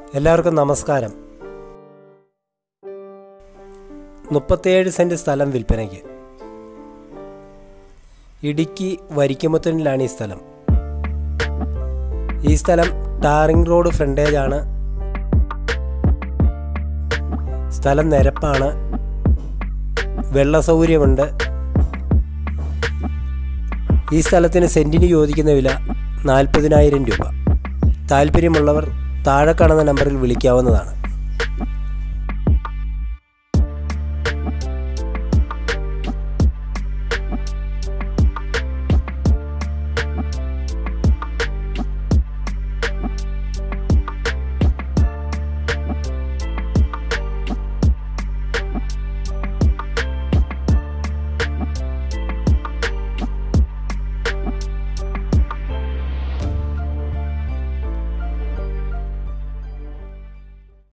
എല്ലാവർക്കും നമസ്കാരം മുപ്പത്തേഴ് സെൻറ്റ് സ്ഥലം വിൽപ്പനയ്ക്ക് ഇടുക്കി വരിക്കമുത്തനിലാണ് ഈ സ്ഥലം ഈ സ്ഥലം ടാറിംഗ് റോഡ് ഫ്രണ്ടേജ് ആണ് സ്ഥലം നിരപ്പാണ് വെള്ള സൗകര്യമുണ്ട് ഈ സ്ഥലത്തിന് സെൻറ്റിന് ചോദിക്കുന്ന വില നാൽപ്പതിനായിരം രൂപ താല്പര്യമുള്ളവർ താഴെ കാണുന്ന നമ്പറിൽ വിളിക്കാവുന്നതാണ്